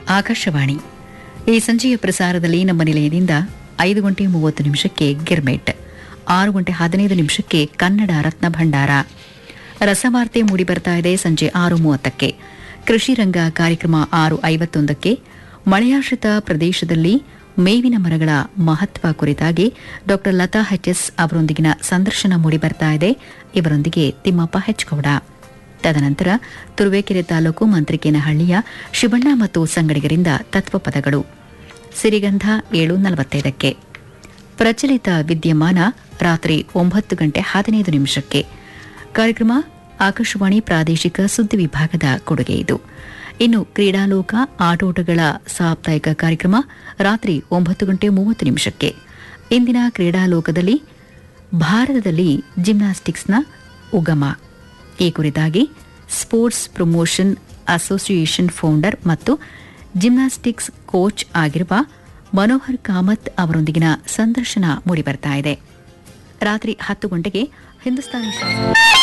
ಆಕಾಶವಾಣಿ ಈ ಸಂಜೆಯ ಪ್ರಸಾರದಲ್ಲಿ ನಮ್ಮ ನಿಲಯದಿಂದ ಐದು ಗಂಟೆ ಮೂವತ್ತು ನಿಮಿಷಕ್ಕೆ ಗಿರ್ಮೆಟ್ ಆರು ಗಂಟೆ ಹದಿನೈದು ನಿಮಿಷಕ್ಕೆ ಕನ್ನಡ ರತ್ನ ಭಂಡಾರ ರಸವಾರ್ತೆ ಮೂಡಿಬರ್ತಾ ಇದೆ ಸಂಜೆ ಆರು ಮೂವತ್ತಕ್ಕೆ ಕೃಷಿ ರಂಗ ಕಾರ್ಯಕ್ರಮ ಆರು ಐವತ್ತೊಂದಕ್ಕೆ ಮಳೆಯಾಶ್ರಿತ ಪ್ರದೇಶದಲ್ಲಿ ಮೇವಿನ ಮರಗಳ ಮಹತ್ವ ಕುರಿತಾಗಿ ಡಾ ಲತಾ ಎಚ್ಎಸ್ ಅವರೊಂದಿಗಿನ ಸಂದರ್ಶನ ಮೂಡಿಬರ್ತಾ ಇದೆ ಇವರೊಂದಿಗೆ ತಿಮ್ಮಪ್ಪ ಹೆಚ್ಗೌಡ ತದನಂತರ ತುರುವೇಕೆರೆ ತಾಲೂಕು ಮಂತ್ರಿಕೇನಹಳ್ಳಿಯ ಶಿವಣ್ಣ ಮತ್ತು ಸಂಗಡಿಗರಿಂದ ತತ್ವಪದಗಳು ಸಿರಿಗಂಧ ಏಳು ನಲವತ್ತೈದಕ್ಕೆ ಪ್ರಚಲಿತ ವಿದ್ಯಮಾನ ರಾತ್ರಿ ಒಂಬತ್ತು ಗಂಟೆ ಹದಿನೈದು ನಿಮಿಷಕ್ಕೆ ಕಾರ್ಯಕ್ರಮ ಆಕಾಶವಾಣಿ ಪ್ರಾದೇಶಿಕ ಸುದ್ದಿ ವಿಭಾಗದ ಕೊಡುಗೆ ಇದು ಇನ್ನು ಕ್ರೀಡಾಲೋಕ ಆಟೋಟಗಳ ಸಾಪ್ತಾಹಿಕ ಕಾರ್ಯಕ್ರಮ ರಾತ್ರಿ ಒಂಬತ್ತು ಗಂಟೆ ಮೂವತ್ತು ನಿಮಿಷಕ್ಕೆ ಇಂದಿನ ಕ್ರೀಡಾಲೋಕದಲ್ಲಿ ಭಾರತದಲ್ಲಿ ಜಿಮ್ನಾಸ್ಟಿಕ್ಸ್ನ ಉಗಮ ಈ ಕುರಿತಾಗಿ ಸ್ಪೋರ್ಟ್ಸ್ ಪ್ರಮೋಷನ್ ಅಸೋಸಿಯೇಷನ್ ಫೌಂಡರ್ ಮತ್ತು ಜಿಮ್ನಾಸ್ಟಿಕ್ಸ್ ಕೋಚ್ ಆಗಿರುವ ಮನೋಹರ್ ಕಾಮತ್ ಅವರೊಂದಿಗಿನ ಸಂದರ್ಶನ ಮೂಡಿಬರ್ತಾ ಇದೆ ರಾತ್ರಿ ಹತ್ತು ಗಂಟೆಗೆ ಹಿಂದೂಸ್ತಾನಿ ಶಾಸ್ತ್ರೀಯ